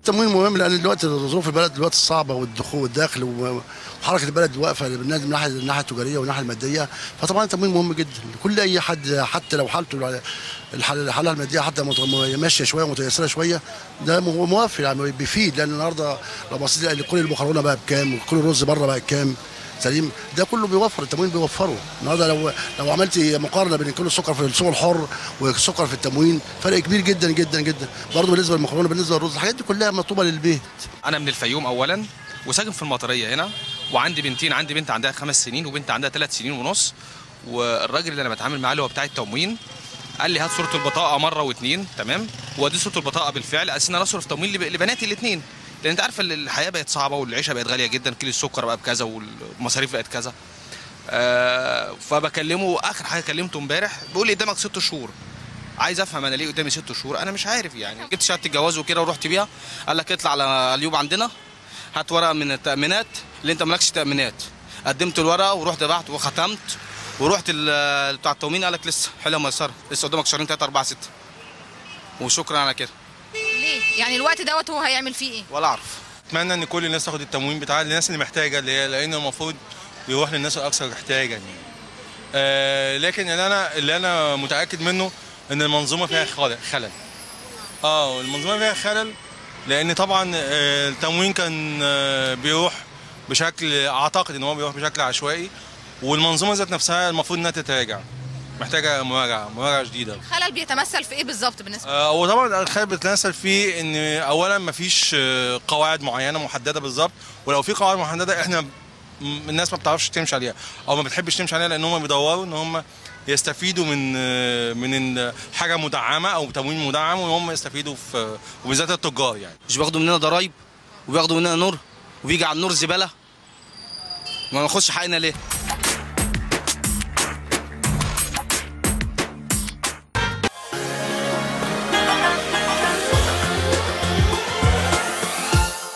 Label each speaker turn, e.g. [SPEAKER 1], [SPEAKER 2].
[SPEAKER 1] التموين مهم لان دلوقتي ظروف البلد دلوقتي صعبه والدخول والدخل و- وحركه البلد واقفه من الناحيه الناحيه التجاريه والناحيه الماديه فطبعا التموين مهم جدا لكل اي حد حتى لو حالته الحاله الحالة الماديه حتى مت- ماشيه شويه ومتيسره شويه ده مو- موفر يعني بيفيد لان النهارده لو بصيت تلاقي كل المكرونه بقى بكام وكل الرز بره بقى بكام سليم ده كله بيوفر التموين بيوفره النهارده لو لو عملت مقارنه بين كيلو السكر في السوق الحر والسكر في التموين فرق كبير جدا جدا جدا برضه بالنسبه للمكرونه بالنسبه للرز الحاجات دي كلها مطلوبه للبيت
[SPEAKER 2] انا من الفيوم اولا وساكن في المطريه هنا وعندي بنتين عندي بنت عندها خمس سنين وبنت عندها ثلاث سنين ونص والراجل اللي انا بتعامل معاه اللي هو بتاع التموين قال لي هات صوره البطاقه مره واثنين تمام ودي صوره البطاقه بالفعل اساس ان انا اصرف تموين لب- لبناتي الاثنين لان انت عارف ال- الحياه بقت صعبه والعيشه بقت غاليه جدا كيلو السكر بقى بكذا والمصاريف بقت كذا آه فبكلمه اخر حاجه كلمته امبارح بيقول لي قدامك ست شهور عايز افهم انا ليه قدامي ست شهور انا مش عارف يعني جبت شهاده الجواز وكده ورحت بيها قال لك اطلع على اليوب عندنا هات ورقه من التامينات اللي انت مالكش تامينات قدمت الورقه ورحت بعت وختمت ورحت ال- بتاع التومين قال لك لسه حلوه ميسره لسه قدامك شهرين ثلاثه اربعه سته وشكرا على كده
[SPEAKER 3] ليه يعني الوقت دوت هو هيعمل فيه ايه
[SPEAKER 2] ولا اعرف
[SPEAKER 4] اتمنى ان كل الناس تاخد التموين بتاع الناس اللي محتاجه اللي هي لان المفروض يروح للناس الاكثر احتياجا يعني. آه لكن اللي انا اللي انا متاكد منه ان المنظومه فيها خلل خلل اه المنظومه فيها خلل لان طبعا آه التموين كان آه بيروح بشكل اعتقد ان هو بيروح بشكل عشوائي والمنظومه ذات نفسها المفروض انها تتراجع محتاجه مراجعه مراجعه جديده
[SPEAKER 3] الخلل بيتمثل في ايه بالظبط بالنسبه
[SPEAKER 4] آه، هو طبعا الخير بتتمثل في ان اولا مفيش آه، قواعد معينه محدده بالظبط ولو في قواعد محدده احنا م- الناس ما بتعرفش تمشي عليها او ما بتحبش تمشي عليها لان هم بيدوروا ان هم يستفيدوا من آه، من ال- حاجه مدعمه او تموين مدعم وان هم يستفيدوا في وبالذات التجار يعني
[SPEAKER 5] مش بياخدوا مننا ضرايب وبياخدوا مننا نور وبيجي على النور زباله ما ناخدش حقنا ليه